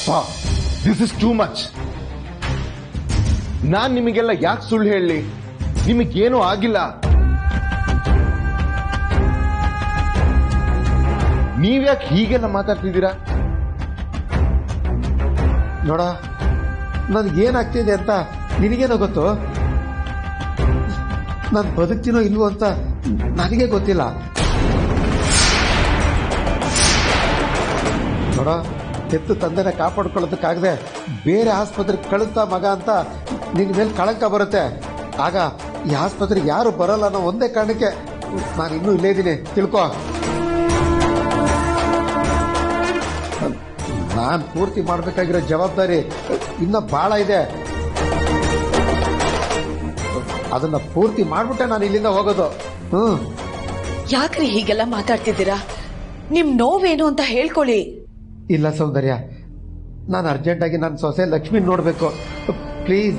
this is too much ನಾನ್ ನಿಮಗೆಲ್ಲ ಯಾಕೆ ಸುಳ್ಳು ಹೇಳಲಿ ನಿಮಗೇನೂ ಆಗಿಲ್ಲ ನೀವ್ಯಾಕೆ ಹೀಗೆಲ್ಲ ಮಾತಾಡ್ತಿದ್ದೀರಾ ನೋಡ ನನಗೇನಾಗ್ತಿದೆ ಅಂತ ನಿನಗೇನೋ ಗೊತ್ತು ನಾನು ಬದುಕ್ತೀನೋ ಇಲ್ವೋ ಅಂತ ನನಗೆ ಗೊತ್ತಿಲ್ಲ ನೋಡ ಹೆತ್ತು ತಂದೆನ ಕಾಪಾಡ್ಕೊಳ್ಳೋದಕ್ಕಾಗದೆ ಬೇರೆ ಆಸ್ಪತ್ರೆಗೆ ಕಳಿಸ್ತಾ ಮಗ ಅಂತ ನಿನ್ನ ಮೇಲೆ ಕಳಂಕ ಬರುತ್ತೆ ಆಗ ಈ ಆಸ್ಪತ್ರೆಗೆ ಯಾರು ಬರಲ್ಲ ಅನ್ನೋ ಒಂದೇ ಕಾರಣಕ್ಕೆ ನಾನು ಇನ್ನೂ ಇಲ್ಲೇ ಇದ್ದೀನಿ ತಿಳ್ಕೊ ನಾನು ಪೂರ್ತಿ ಮಾಡಬೇಕಾಗಿರೋ ಜವಾಬ್ದಾರಿ ಇನ್ನ ಬಹಳ ಇದೆ ಅದನ್ನ ಪೂರ್ತಿ ಮಾಡ್ಬಿಟ್ಟೆ ನಾನು ಇಲ್ಲಿಂದ ಹೋಗೋದು ಹ್ಮ್ ಯಾಕ್ರಿ ಹೀಗೆಲ್ಲ ಮಾತಾಡ್ತಿದ್ದೀರಾ ನಿಮ್ ನೋವೇನು ಅಂತ ಹೇಳ್ಕೊಳ್ಳಿ ಇಲ್ಲ ಸೌಂದರ್ಯ ನಾನು ಅರ್ಜೆಂಟಾಗಿ ನನ್ನ ಸೊಸೆ ಲಕ್ಷ್ಮಿ ನೋಡಬೇಕು ಪ್ಲೀಸ್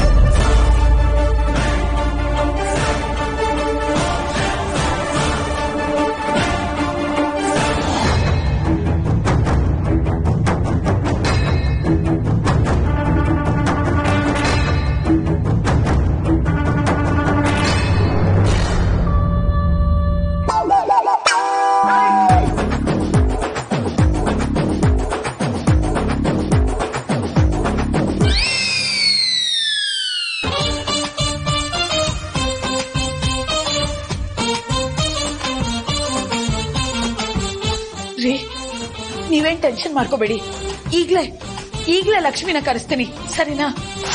ರೀ ನೀವೇನ್ ಟೆನ್ಷನ್ ಮಾಡ್ಕೋಬೇಡಿ ಈಗ್ಲೇ ಈಗ್ಲೇ ಲಕ್ಷ್ಮಿನ ಕರೆಸ್ತೀನಿ ಸರಿನಾ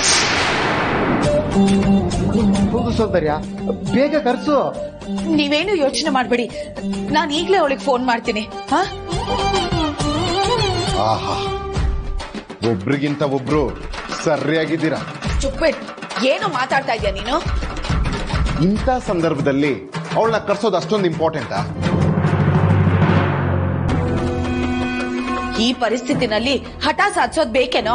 ಹೋಗು ಸೌಂದರ್ಯ ಬೇಗ ಕರ್ಸು ನೀವೇನು ಯೋಚನೆ ಮಾಡ್ಬೇಡಿ ನಾನ್ ಈಗ್ಲೇ ಅವಳಿಗೆ ಫೋನ್ ಮಾಡ್ತೀನಿ ಹಾ ಆಹಾ ಒಬ್ರಿಗಿಂತ ಒಬ್ರು ಸರಿಯಾಗಿದ್ದೀರಾ ಚುಪ್ಪಿಟ್ ಏನು ಮಾತಾಡ್ತಾ ಇದೀಯ ನೀನು ಇಂಥ ಸಂದರ್ಭದಲ್ಲಿ ಅವಳನ್ನ ಕರ್ಸೋದು ಅಷ್ಟೊಂದು ಇಂಪಾರ್ಟೆಂಟಾ ಈ ಪರಿಸ್ಥಿತಿನಲ್ಲಿ ಹಠ ಸಾಧಿಸೋದ್ ಬೇಕೇನೋ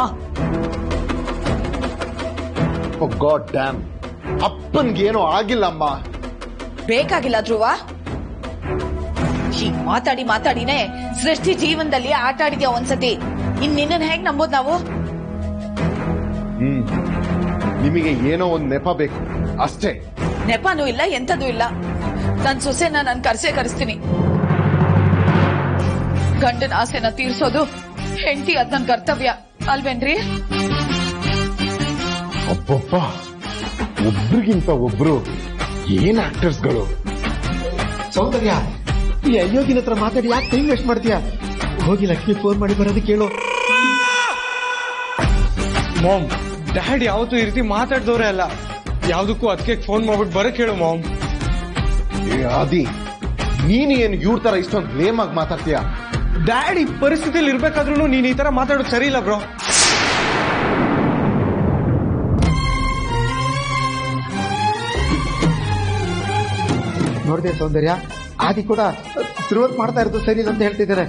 ಗಾಡ್ ಡ್ಯಾಮ್ ಅಪ್ಪನ್ಗೇನೋ ಆಗಿಲ್ಲ ಅಮ್ಮ ಬೇಕಾಗಿಲ್ಲ ಧ್ರುವ ಹೀಗ್ ಮಾತಾಡಿ ಮಾತಾಡಿನೇ ಸೃಷ್ಟಿ ಜೀವನದಲ್ಲಿ ಆಟ ಆಡಿದ್ಯಾ ಒಂದ್ಸತಿ ಇನ್ ನಿನ್ನ ಹೇಗ್ ನಂಬೋದ್ ನಾವು ಹ್ಮ್ ನಿಮಗೆ ಏನೋ ಒಂದ್ ನೆಪ ಬೇಕು ಅಷ್ಟೇ ನೆಪನೂ ಇಲ್ಲ ಎಂತದೂ ಇಲ್ಲ ನನ್ ಸೊಸೆನ ನಾನ್ ಕರ್ಸೇ ಕರೆಸ್ತೀನಿ ಗಂಡನ ಆಸೆನ ತೀರ್ಸೋದು ಹೆಂಡತಿ ಅದ್ ನನ್ ಕರ್ತವ್ಯ ಅಲ್ವೇನ್ರಿ ಒಬ್ಬೊಬ್ಬ ಒಬ್ರಿಗಿಂತ ಒಬ್ರು ಏನ್ ಆಕ್ಟರ್ಸ್ಗಳು ಸೌಂದರ್ಯ ಈ ಅಯೋಗಿನ ಹತ್ರ ಮಾತಾಡಿ ಯಾಕೆ ಟೈಮ್ ವೇಸ್ಟ್ ಮಾಡ್ತೀಯ ಹೋಗಿ ಲಕ್ಷ್ಮಿ ಫೋನ್ ಮಾಡಿ ಬರೋದಕ್ಕೆ ಕೇಳು ಮಾಮ್ ಡ್ಯಾಡ್ ಯಾವತ್ತೂ ಈ ರೀತಿ ಮಾತಾಡ್ದವ್ರೆ ಅಲ್ಲ ಯಾವ್ದಕ್ಕೂ ಅದಕ್ಕೆ ಫೋನ್ ಮಾಡ್ಬಿಟ್ಟು ಬರಕ್ ಹೇಳು ಮಾಮ್ ಏ ಆದಿ ನೀನು ಏನು ಇವ್ರ ತರ ಇಷ್ಟೊಂದು ಬ್ಲೇಮ್ ಆಗಿ ಮಾತಾಡ್ತೀಯ ಡ್ಯಾಡ್ ಈ ಪರಿಸ್ಥಿತಿಲಿ ಇರ್ಬೇಕಾದ್ರೂ ನೀನ್ ಈ ತರ ಮಾತಾಡೋದು ಸರಿ ಇಲ್ಲ ಬ್ರೋ ನೋಡಿದೆ ಸೌಂದರ್ಯ ಆದಿ ಕೂಡ ತಿರುವತ್ ಮಾಡ್ತಾ ಇರೋದು ಸರಿ ಅಂತ ಹೇಳ್ತಿದ್ದಾರೆ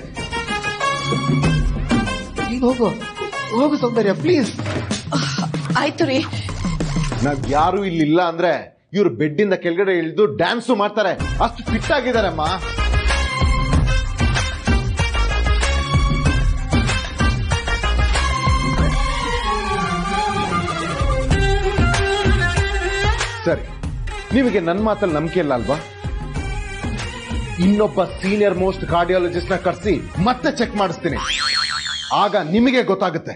ನೀನ್ ಹೋಗು ಹೋಗು ಸೌಂದರ್ಯ ಪ್ಲೀಸ್ ಆಯ್ತು ರೀ ನಾವ್ ಯಾರು ಇಲ್ಲಿ ಇಲ್ಲ ಅಂದ್ರೆ ಇವ್ರು ಬೆಡ್ಡಿಂದ ಕೆಳಗಡೆ ಇಳಿದು ಡ್ಯಾನ್ಸು ಮಾಡ್ತಾರೆ ಅಷ್ಟು ಫಿಟ್ ಆಗಿದ್ದಾರೆ ಅಮ್ಮ ಸರಿ ನಿಮಗೆ ನನ್ನ ಮಾತಲ್ಲಿ ನಂಬಿಕೆ ಇಲ್ಲ ಅಲ್ವಾ ಇನ್ನೊಬ್ಬ ಸೀನಿಯರ್ ಮೋಸ್ಟ್ ಕಾರ್ಡಿಯಾಲಜಿಸ್ಟ್ ನ ಕರ್ಸಿ ಮತ್ತೆ ಚೆಕ್ ಮಾಡಿಸ್ತೀನಿ ಆಗ ನಿಮಗೆ ಗೊತ್ತಾಗುತ್ತೆ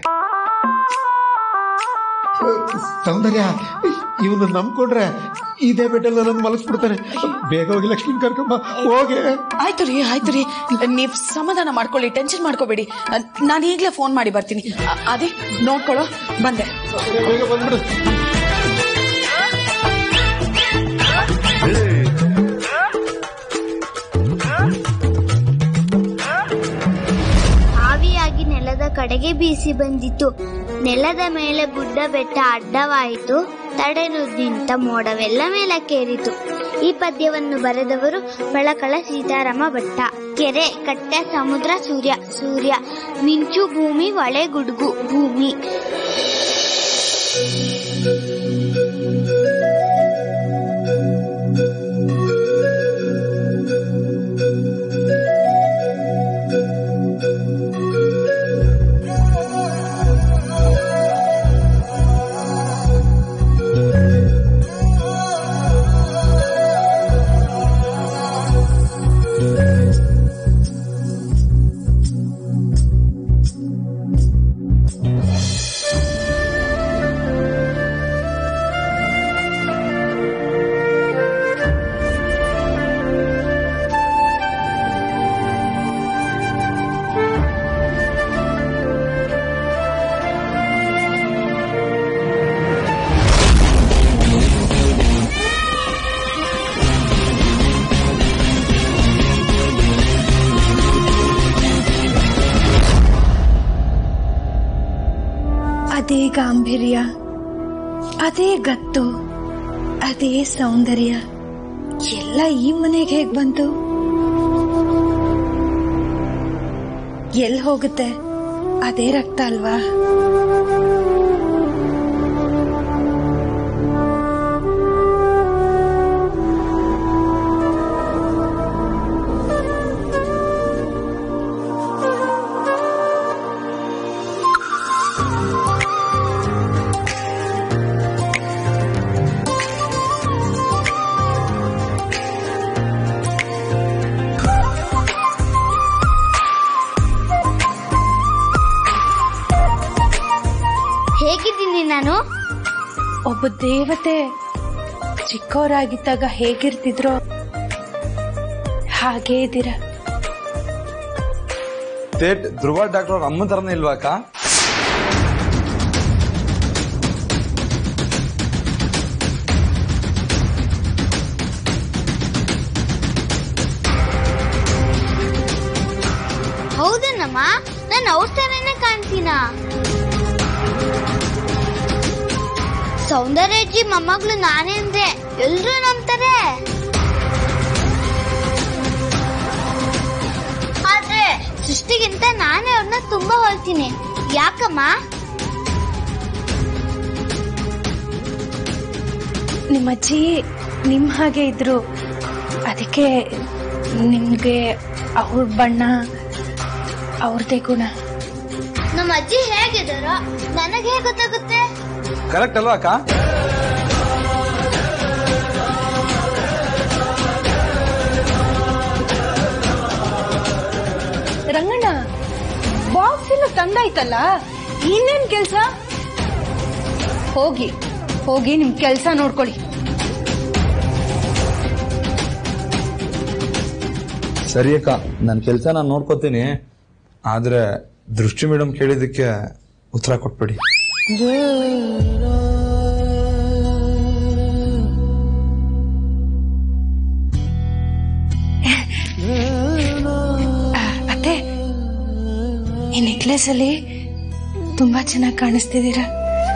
ಸೌಂದರ್ಯ ಇವನು ನಂಬ್ಕೊಂಡ್ರೆ ಇದೇ ಬೆಡ್ಡಲ್ಲಿ ನನ್ನ ಮಲಗಿಸ್ಬಿಡ್ತಾನೆ ಬೇಗ ಹೋಗಿ ಲಕ್ಷ್ಮಿ ಕರ್ಕೊಂಬ ಹೋಗೆ ಆಯ್ತು ರೀ ಆಯ್ತು ರೀ ನೀವ್ ಸಮಾಧಾನ ಮಾಡ್ಕೊಳ್ಳಿ ಟೆನ್ಷನ್ ಮಾಡ್ಕೋಬೇಡಿ ನಾನು ಈಗ್ಲೇ ಫೋನ್ ಮಾಡಿ ಬರ್ತೀನಿ ಅ- ಅದೇ ನೋಡ್ಕೊಳ್ಳೋ ಬಂದೆ ಬೇಗ ಬಂದ್ಬಿಡು ಆವಿಯಾಗಿ ನೆಲದ ಕಡೆಗೆ ಬೀಸಿ ಬಂದಿತು ನೆಲದ ಮೇಲೆ ಗುಡ್ಡ ಬೆಟ್ಟ ಅಡ್ಡವಾಯಿತು ತಡೆದು ನಿಂತ ಮೋಡವೆಲ್ಲ ಮೇಲಕ್ಕೇರಿತು ಈ ಪದ್ಯವನ್ನು ಬರೆದವರು ಬಳಕಳ ಸೀತಾರಾಮ ಭಟ್ಟ ಕೆರೆ ಕಟ್ಟೆ ಸಮುದ್ರ ಸೂರ್ಯ ಸೂರ್ಯ ಮಿಂಚು ಭೂಮಿ ಹೊಳೆ ಗುಡುಗು ಭೂಮಿ ಅದೇ ಗಾಂಭೀರ್ಯ ಅದೇ ಗತ್ತು ಅದೇ ಸೌಂದರ್ಯ ಎಲ್ಲ ಈ ಮನೆಗೆ ಹೇಗ್ ಬಂತು ಎಲ್ ಹೋಗುತ್ತೆ ಅದೇ ರಕ್ತ ಅಲ್ವಾ ಹೇಗಿದ್ದೀನಿ ನಾನು ಒಬ್ಬ ದೇವತೆ ಚಿಕ್ಕವರಾಗಿದ್ದಾಗ ಹೇಗಿರ್ತಿದ್ರೋ ಹಾಗೇ ಇದ್ದೀರಾ ಸ್ಟೇಟ್ ಧ್ರುವ ಡಾಕ್ಟರ್ ಅವ್ರ ಅಮ್ಮನ ತರನೇ ಇಲ್ವಾ ಅಕ್ಕ ಹೌದೇನಮ್ಮ ನಾನು ಅವ್ರ ತರನೇ ಕಾಣ್ತೀನ ಸೌಂದರ್ಯಜ್ಜಿ ಮೊಮ್ಮಗಳು ನಾನೇ ಅಂದ್ರೆ ಎಲ್ರೂ ನಂಬ್ತಾರೆ ಆದ್ರೆ ಸೃಷ್ಟಿಗಿಂತ ನಾನೇ ಅವ್ರನ್ನ ತುಂಬಾ ಹೋಲ್ತೀನಿ ಯಾಕಮ್ಮ ನಿಮ್ಮಜ್ಜಿ ನಿಮ್ ಹಾಗೆ ಇದ್ರು ಅದಕ್ಕೆ ನಿಮ್ಗೆ ಅವ್ರ ಬಣ್ಣ ಅವ್ರದೇ ಗುಣ ನಮ್ಮ ಅಜ್ಜಿ ಹೇಗಿದಾರೋ ನನಗೆ ಹೇಗೆ ಗೊತ್ತಾಗುತ್ತೆ ಕರೆಕ್ಟ್ ಅಲ್ವಾ ಅಕ್ಕ ರಂಗಣ್ಣ ಬಾಕ್ಸ್ ಎಲ್ಲ ತಂದಾಯ್ತಲ್ಲ ಇನ್ನೇನ್ ಕೆಲ್ಸ ಹೋಗಿ ಹೋಗಿ ನಿಮ್ ಕೆಲ್ಸ ನೋಡ್ಕೊಳ್ಳಿ ಸರಿ ಅಕ್ಕ ನನ್ನ ಕೆಲಸ ನಾನು ನೋಡ್ಕೋತೀನಿ ಆದ್ರೆ ದೃಷ್ಟಿ ಮೇಡಮ್ ಕೇಳಿದಕ್ಕೆ ಉತ್ತರ ಕೊಟ್ಬಿಡಿ ಅತ್ತೆ ಈ ನೆಕ್ಲೆಸ್ ಅಲ್ಲಿ ತುಂಬಾ ಚೆನ್ನಾಗಿ ಕಾಣಿಸ್ತಿದ್ದೀರಾ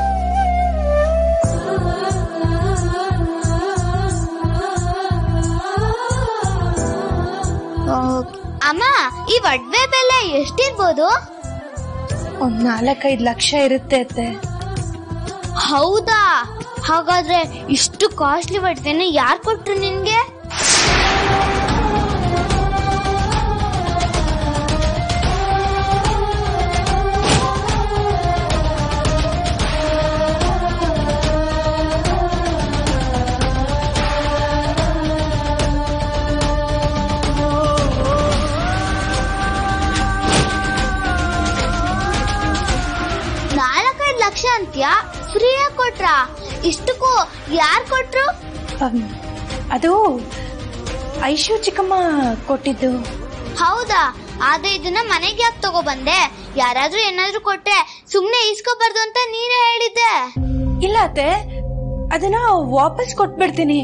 ಅಮ್ಮ ಈ ಒಡ್ವೆ ಬೆಲೆ ಎಷ್ಟಿರ್ಬೋದು ಒಂದ್ ನಾಲ್ಕೈದು ಲಕ್ಷ ಇರುತ್ತೆ ಅತ್ತೆ ಹೌದಾ ಹಾಗಾದ್ರೆ ಇಷ್ಟು ಕಾಸ್ಟ್ಲಿ ಒಡ್ವೆನ ಯಾರು ಕೊಟ್ರು ನಿನ್ಗೆ ನಾಲ್ಕೈದು ಲಕ್ಷ ಅಂತ್ಯಾ ಫ್ರೀಯಾಗಿ ಕೊಟ್ರಾ ಇಷ್ಟಕ್ಕೂ ಯಾರು ಕೊಟ್ರು ಅಮ್, ಅದು ಐಶು ಚಿಕ್ಕಮ್ಮ ಕೊಟ್ಟಿದ್ದು ಹೌದಾ ಆದ್ರೆ ಇದನ್ನ ಮನೆಗೆ ಯಾಕೆ ತಗೋ ಬಂದೆ ಯಾರಾದ್ರೂ ಏನಾದ್ರೂ ಕೊಟ್ರೆ ಸುಮ್ನೆ ಇಸ್ಕೋಬಾರ್ದು ಅಂತ ನೀನೇ ಹೇಳಿದ್ದೆ ಇಲ್ಲ ಅತ್ತೆ ಅದನ್ನ ವಾಪಸ್ ಕೊಟ್ಬಿಡ್ತೀನಿ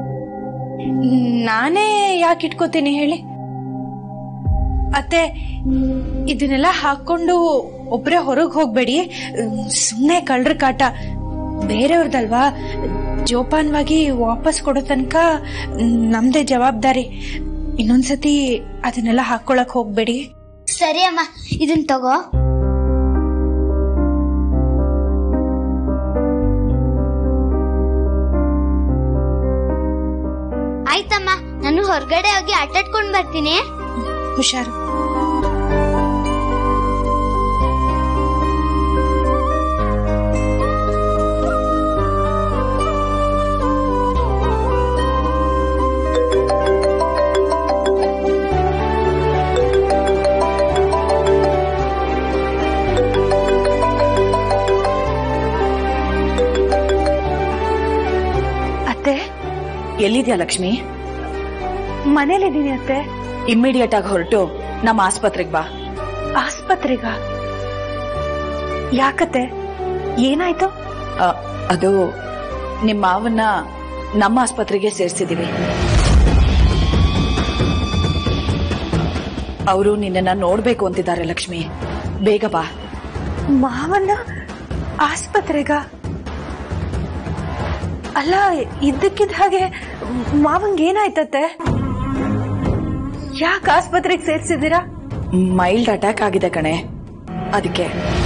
ನಾನೇ ಯಾಕೆ ಇಟ್ಕೋತೀನಿ ಹೇಳಿ ಅತ್ತೆ ಇದನ್ನೆಲ್ಲ ಹಾಕೊಂಡು ಒಬ್ರೇ ಹೊರಗ್ ಹೋಗ್ಬೇಡಿ ಸುಮ್ನೆ ಕಳ್ರ ಕಾಟ ಬೇರೆಯವ್ರದಲ್ವಾ ಜೋಪಾನವಾಗಿ ವಾಪಸ್ ಕೊಡೋ ತನಕ ನಮ್ದೇ ಜವಾಬ್ದಾರಿ ಇನ್ನೊಂದ್ಸತಿ ಅದನ್ನೆಲ್ಲ ಹಾಕೊಳಕ್ ಹೋಗ್ಬೇಡಿ ಸರಿ ಅಮ್ಮ ಇದನ್ ತಗೋ ಆಯ್ತಮ್ಮ ನಾನು ಹೊರಗಡೆ ಹೋಗಿ ಆಟಾಡ್ಕೊಂಡ್ ಬರ್ತೀನಿ ಹುಷಾರು ಅತ್ತೆ ಎಲ್ಲಿದ್ಯಾ ಲಕ್ಷ್ಮಿ ಮನೇಲಿದ್ದೀನಿ ಅತ್ತೆ ಇಮ್ಮಿಡಿಯೇಟ್ ಆಗಿ ಹೊರಟು ನಮ್ಮ ಆಸ್ಪತ್ರೆಗೆ ಬಾ ಆಸ್ಪತ್ರೆಗ ಯಾಕತ್ತೆ ಏನಾಯ್ತು ಅ, ಅದು ನಿಮ್ಮ ಮಾವನ್ನ ನಮ್ಮ ಆಸ್ಪತ್ರೆಗೆ ಸೇರಿಸಿದೀವಿ ಅವರು ನಿನ್ನನ್ನ ನೋಡ್ಬೇಕು ಅಂತಿದ್ದಾರೆ ಲಕ್ಷ್ಮಿ ಬೇಗ ಬಾ ಮಾವನ್ನ ಆಸ್ಪತ್ರೆಗ ಅಲ್ಲ ಇದ್ದಕ್ಕಿದ್ದ ಹಾಗೆ ಮಾವಂಗ್ ಏನಾಯ್ತತ್ತೆ ಯಾಕೆ ಆಸ್ಪತ್ರೆಗೆ ಸೇರ್ಸಿದ್ದೀರಾ ಮೈಲ್ಡ್ ಅಟ್ಯಾಕ್ ಆಗಿದೆ ಕಣೆ ಅದಕ್ಕೆ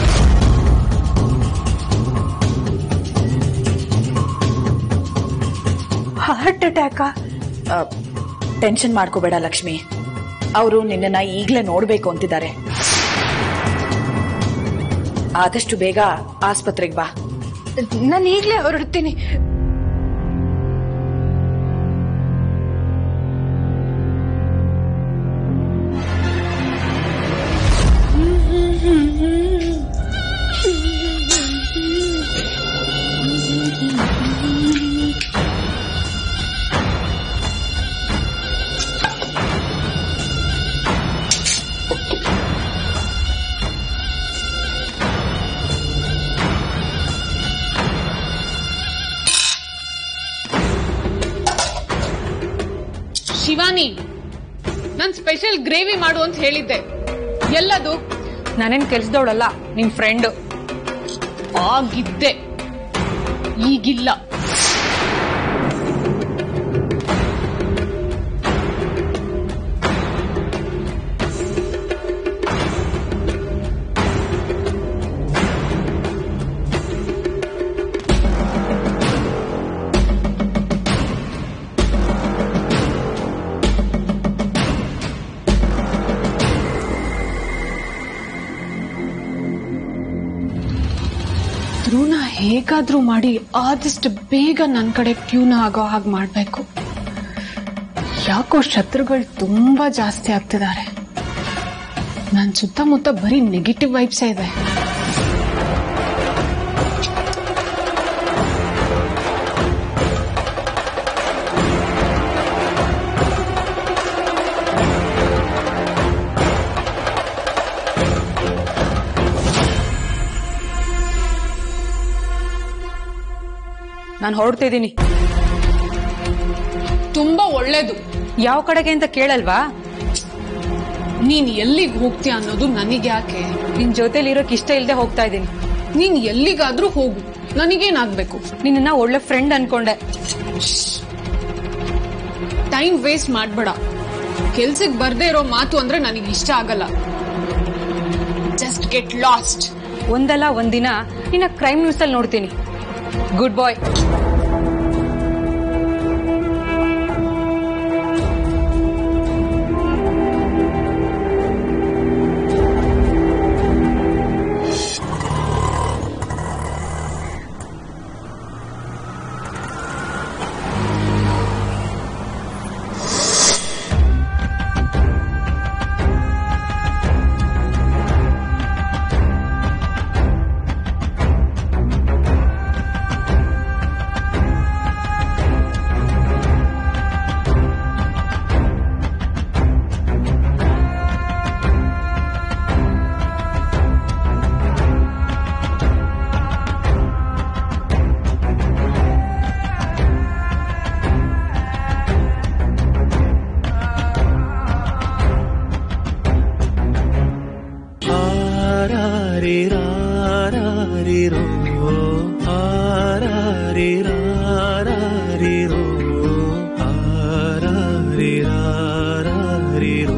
ಹಾರ್ಟ್ ಅಟ್ಯಾಕಾ ಟೆನ್ಷನ್ ಮಾಡ್ಕೋಬೇಡ ಲಕ್ಷ್ಮಿ ಅವರು ನಿನ್ನನ್ನ ಈಗ್ಲೇ ನೋಡ್ಬೇಕು ಅಂತಿದ್ದಾರೆ ಆದಷ್ಟು ಬೇಗ ಆಸ್ಪತ್ರೆಗೆ ಬಾ ನಾನು ಈಗಲೇ ಹೊರಡ್ತೀನಿ ಶಿವಾನಿ ನಾನ್ ಸ್ಪೆಷಲ್ ಗ್ರೇವಿ ಮಾಡು ಅಂತ ಹೇಳಿದ್ದೆ ಎಲ್ಲದು ನಾನೇನ್ ಕೆಲ್ಸದವಳಲ್ಲ ನಿಮ್ ಫ್ರೆಂಡ್ ಆಗಿದ್ದೆ ಈಗಿಲ್ಲ ಧ್ರುವನ ಹೇಗಾದ್ರೂ ಮಾಡಿ ಆದಷ್ಟು ಬೇಗ ನನ್ ಕಡೆ ಟ್ಯೂನ್ ಆಗೋ ಹಾಗೆ ಮಾಡ್ಬೇಕು ಯಾಕೋ ಶತ್ರುಗಳು ತುಂಬಾ ಜಾಸ್ತಿ ಆಗ್ತಿದ್ದಾರೆ ನನ್ ಸುತ್ತಮುತ್ತ ಬರೀ ನೆಗೆಟಿವ್ ವೈಬ್ಸೇ ಇದೆ ನಾನು ಹೊರಡ್ತಿದ್ದೀನಿ ತುಂಬಾ ಒಳ್ಳೇದು ಯಾವ ಕಡೆಗೆ ಅಂತ ಕೇಳಲ್ವಾ ನೀನ್ ಎಲ್ಲಿಗೆ ಹೋಗ್ತೀಯ ಅನ್ನೋದು ನನಗೆ ಯಾಕೆ ನಿನ್ ಜೊತೆಲಿ ಇರೋಕ್ ಇಷ್ಟ ಇಲ್ಲದೆ ಹೋಗ್ತಾ ಇದ್ದೀನಿ ನೀನ್ ಎಲ್ಲಿಗಾದ್ರೂ ಹೋಗು ನನಗೇನಾಗ್ಬೇಕು ನಿನ್ನ ಒಳ್ಳೆ ಫ್ರೆಂಡ್ ಅನ್ಕೊಂಡೆ ಟೈಮ್ ವೇಸ್ಟ್ ಮಾಡ್ಬೇಡ ಕೆಲ್ಸಕ್ ಬರ್ದೇ ಇರೋ ಮಾತು ಅಂದ್ರೆ ನನಗೆ ಇಷ್ಟ ಆಗಲ್ಲ ಜಸ್ಟ್ ಗೆಟ್ ಲಾಸ್ಟ್ ಒಂದಲ್ಲ ಒಂದಿನ ನಿನ್ನ ಕ್ರೈಮ್ ನ್ಯೂಸ್ ಅಲ್ಲಿ ನೋಡ್ತೀನಿ ಗುಡ್ ಬಾಯ್ ಆರಾರಿರಾರಿರೋ ಆರಾರಿರಾರಿರೋ ಆರಾರಿರಾರಿರೋ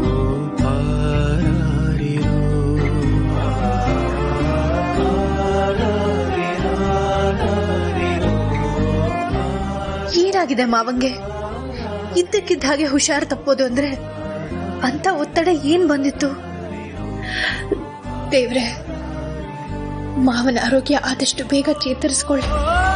ಆರಾರಿರೋ ಏನಾಗಿದೆ ಮಾವಂಗೆ ಇದ್ದಕ್ಕಿದ್ದ ಹಾಗೆ ಹುಷಾರ್ ತಪ್ಪೋದು ಅಂದ್ರೆ ಅಂತ ಒತ್ತಡ ಏನ್ ಬಂದಿತ್ತು ದೇವ್ರೆ ಮಾವನ ಆರೋಗ್ಯ ಆದಷ್ಟು ಬೇಗ ಚೇತರಿಸ್ಕೊಳ್ಳಿ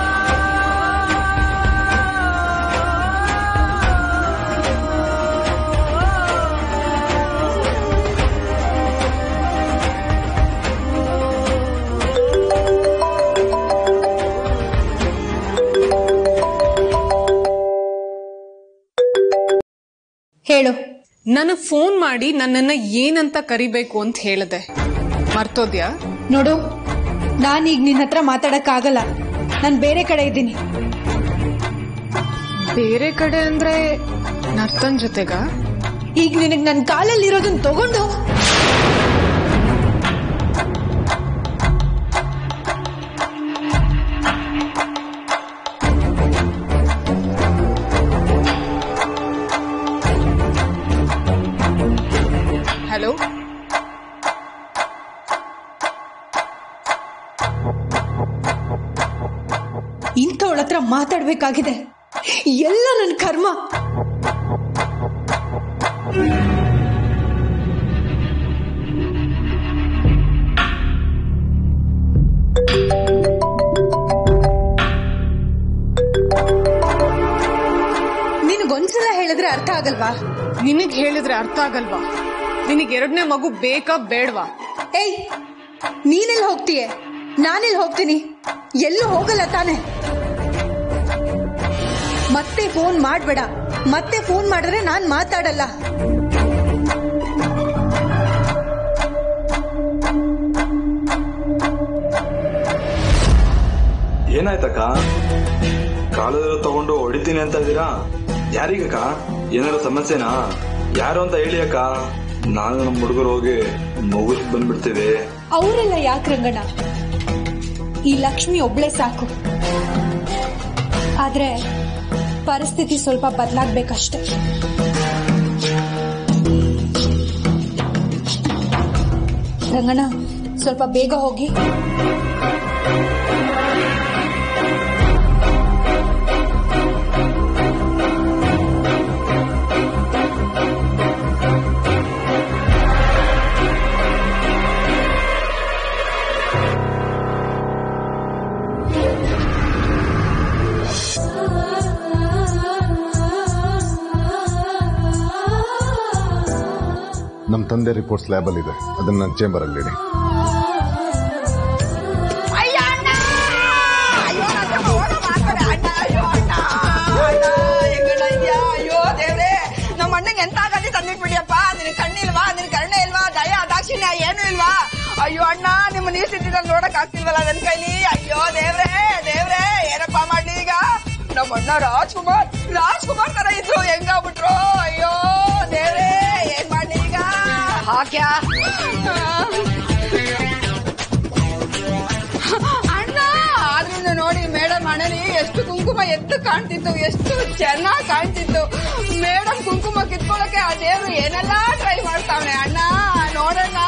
ಹೇಳು ನನಗ್ ಫೋನ್ ಮಾಡಿ ನನ್ನನ್ನ ಏನಂತ ಕರಿಬೇಕು ಅಂತ ಹೇಳಿದೆ ಮರ್ತೋದ್ಯಾ ನೋಡು ನಾನೀಗ ನಿನ್ನ ಹತ್ರ ಮಾತಾಡಕ್ಕಾಗಲ್ಲ ನಾನು ಬೇರೆ ಕಡೆ ಇದ್ದೀನಿ ಬೇರೆ ಕಡೆ ಅಂದ್ರೆ ನರ್ತನ್ ಜೊತೆಗ ಈಗ ನಿನಗೆ ನನ್ನ ಕಾಲಲ್ಲಿ ಇರೋದನ್ನ ತಗೊಂಡು ಹಲೋ ಇಂಥವಳ ಹತ್ರ ಮಾತಾಡ್ಬೇಕಾಗಿದೆ ಎಲ್ಲ ನನ್ನ ಕರ್ಮ ನಿನಗೊಂದ್ಸಲ ಹೇಳಿದ್ರೆ ಅರ್ಥ ಆಗಲ್ವಾ ನಿನಗ್ ಹೇಳಿದ್ರೆ ಅರ್ಥ ಆಗಲ್ವಾ ನಿನಗ್ ಎರಡನೇ ಮಗು ಬೇಕಾ ಬೇಡ್ವಾ ಏಯ್ ನೀನೆಲ್ಲಿ ಹೋಗ್ತೀಯ ನಾನೆಲ್ಲಿ ಹೋಗ್ತೀನಿ ಎಲ್ಲೂ ಹೋಗಲ್ಲ ತಾನೆ ಮತ್ತೆ ಫೋನ್ ಮಾಡ್ಬೇಡ ಮತ್ತೆ ಫೋನ್ ಮಾಡಿದ್ರೆ ನಾನ್ ಮಾತಾಡಲ್ಲ ಏನಾಯ್ತಕ್ಕ ಕಾಲದೆಲ್ಲ ತಗೊಂಡು ಹೊಡಿತೀನಿ ಅಂತ ಇದ್ದೀರಾ ಯಾರಿಗಕ್ಕ ಏನಾದ್ರು ಸಮಸ್ಯೆನಾ ಯಾರು ಅಂತ ಹೇಳಿ ಅಕ್ಕ ನಾನು ನಮ್ಮ ಹುಡುಗರು ಹೋಗಿ ಮುಗಿಸ್ ಬಂದ್ಬಿಡ್ತೀವಿ ಅವರೆಲ್ಲ ಯಾಕೆ ರಂಗಣ್ಣ ಈ ಲಕ್ಷ್ಮಿ ಒಬ್ಳೆ ಸಾಕು ಆದ್ರೆ ಪರಿಸ್ಥಿತಿ ಸ್ವಲ್ಪ ಬದಲಾಗ್ಬೇಕಷ್ಟೆ ರಂಗಣ್ಣ ಸ್ವಲ್ಪ ಬೇಗ ಹೋಗಿ ನಮ್ಮ ತಂದೆ ರಿಪೋರ್ಟ್ಸ್ ಲ್ಯಾಬಲ್ ಇದೆ ಅದನ್ನ ನನ್ನ ಚೇಂಬರಲ್ಲಿ ಇಡಿ ಅಯ್ಯೋ ದೇವ್ರೆ ನಮ್ಮ ಅಣ್ಣಂಗೆ ಎಂತ ಗತಿ ತಂದಿಟ್ಬಿಡಿಯಪ್ಪ ನಿನ್ ಕಣ್ಣಿಲ್ವಾ ನಿನ್ ಕರ್ಣೆ ಇಲ್ವಾ ದಯ ದಾಕ್ಷಿಣ್ಯ ಏನು ಇಲ್ವಾ ಅಯ್ಯೋ ಅಣ್ಣ ನಿಮ್ಮ ನೀರ್ ಸ್ಥಿತಿದಲ್ಲಿ ನೋಡಕ್ ಆಗ್ತಿಲ್ವಲ್ಲ ನನ್ ಕೈಲಿ ಅಯ್ಯೋ ದೇವ್ರೆ ದೇವ್ರೆ ಏನಪ್ಪಾ ಮಾಡ್ಲಿ ಈಗ ನಮ್ಮ ಅಣ್ಣ ರಾಜ್ಕುಮಾರ್ ರಾಜ್ಕುಮಾರ್ ತರ ಇದ್ರು ಹೆಂಗಾಗ್ಬಿಟ್ರು ಅಯ್ಯೋ ದೇವ್ರೆ ಏನ್ ಮಾಡ್ಲಿ ಈಗ ಹಾಕ್ಯಾ ಅಣ್ಣ ಆದ್ರಿಂದ ನೋಡಿ ಮೇಡಮ್ ಅಣ್ಣನಿ ಎಷ್ಟು ಕುಂಕುಮ ಎದ್ದು ಕಾಣ್ತಿತ್ತು ಎಷ್ಟು ಚೆನ್ನಾಗ್ ಕಾಣ್ತಿತ್ತು ಮೇಡಮ್ ಕುಂಕುಮ ಕಿತ್ಕೊಳ್ಳಕ್ಕೆ ಆ ದೇವ್ರು ಏನೆಲ್ಲಾ ಟ್ರೈ ಮಾಡ್ತಾವನೆ ಅಣ್ಣ ನೋಡಣ್ಣ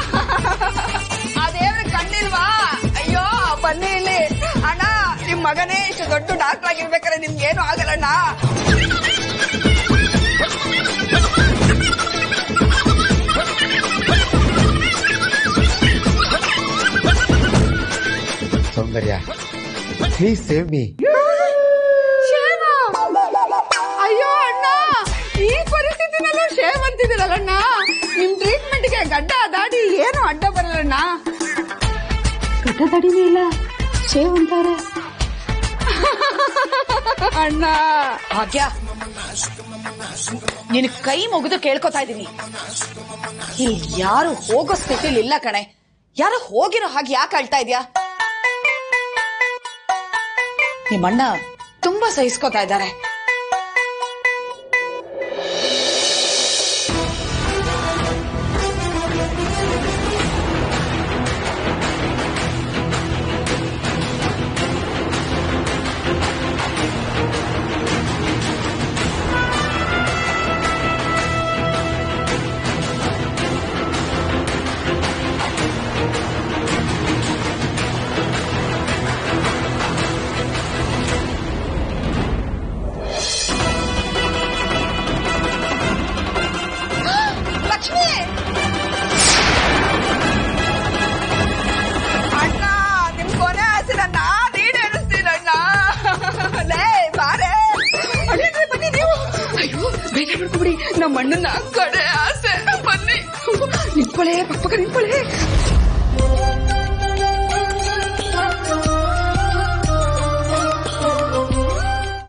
ಆ ದೇವ್ರ ಕಣ್ಣಿಲ್ವಾ ಅಯ್ಯೋ ಬನ್ನಿ ಇಲ್ಲಿ ಅಣ್ಣ ನಿಮ್ ಮಗನೇ ಇಷ್ಟು ದೊಡ್ಡ ಡಾಕ್ಟರ್ ಆಗಿರ್ಬೇಕಾದ್ರೆ ನಿಮ್ಗೇನು ಆಗಲ್ಲಣ್ಣ ಸೌಂದರ್ಯ ಪ್ಲೀಸ್ ಸೇವ್ ಮೀ ಶೇವ ಅಯ್ಯೋ ಅಣ್ಣ ಈ ಪರಿಸ್ಥಿತಿನಲ್ಲೂ ಶೇವ್ ಅಂತಿದ್ದೀರಲ್ಲಣ್ಣ ನಿಮ್ ಟ್ರೀಟ್ಮೆಂಟ್ಗೆ ಗಡ್ಡ ದಾಡಿ ಏನು ಅಡ್ಡ ಬರಲ್ಲಣ್ಣ ಗಡ್ಡ ತಡಿನೇ ಇಲ್ಲ ಶೇವ್ ಅಂತಾರೆ ಅಣ್ಣ ಭಾಗ್ಯ ನಿನ್ ಕೈ ಮುಗಿದು ಕೇಳ್ಕೊತಾ ಇದೀನಿ ಇಲ್ಲಿ ಯಾರು ಹೋಗೋ ಸ್ಥಿತಿಲಿ ಇಲ್ಲ ಕಣೆ ಯಾರು ಹೋಗಿರೋ ಹಾಗೆ ಯಾಕೆ ಅಳ್ತಾ ಇದ್ಯಾ ನಿಮ್ಮಣ್ಣ ತುಂಬಾ ಸಹಿಸ್ಕೊತಾ ಇದ್ದಾರೆ ಲಕ್ಷ್ಮಿ ಅಣ್ಣ ನಿಮ್ ಕೊನೆ ಆಸೆ ನನ್ನ ಈಡೇರಿಸ್ತೀನಣ್ಣ ಲೇ ಬಾರೆ ಅಡಿಗ್ರೆ ಬನ್ನಿ ನೀವು ಅಯ್ಯೋ ಬೇಗ ಬಿಡ್ಕೊಬಿಡಿ ನಮ್ಮ ಅಣ್ಣನ ಕಡೆ ಆಸೆ ಬನ್ನಿ ನಿಂತ್ಕೊಳ್ಳೆ ಪಕ್ಕ ನಿಂತ್ಕೊಳ್ಳೆ